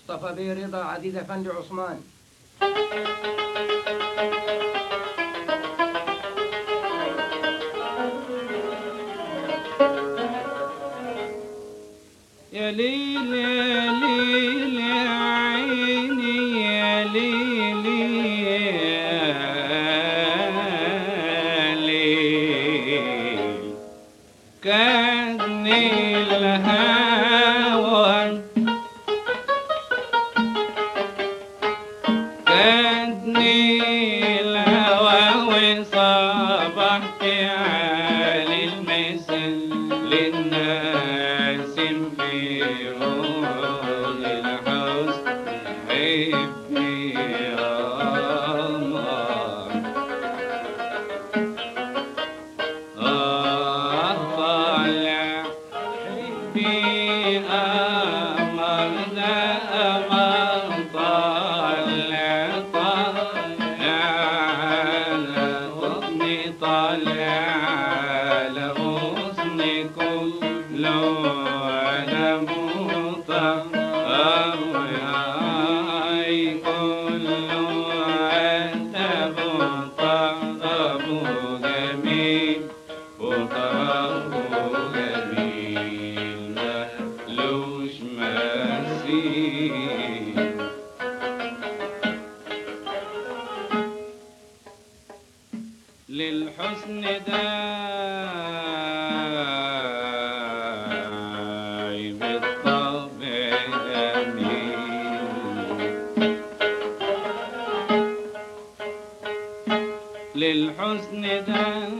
مصطفى بيه رضا عزيز افندي عثمان يا ليل يا ليل يا عيني يا ليل يا ليل كان الهوى كادني الهوى وصبحت على المثل للناس في روض الحسن حبي يا الله آه طالع حبي أمر ده أمر طالع طالع على غصني طالع على غصني كله أنا مطهر وياي كله أنت مطهر جميل وطرفه جميل مهلوش مثيل للحسن داي بالطبع جميل للحسن داي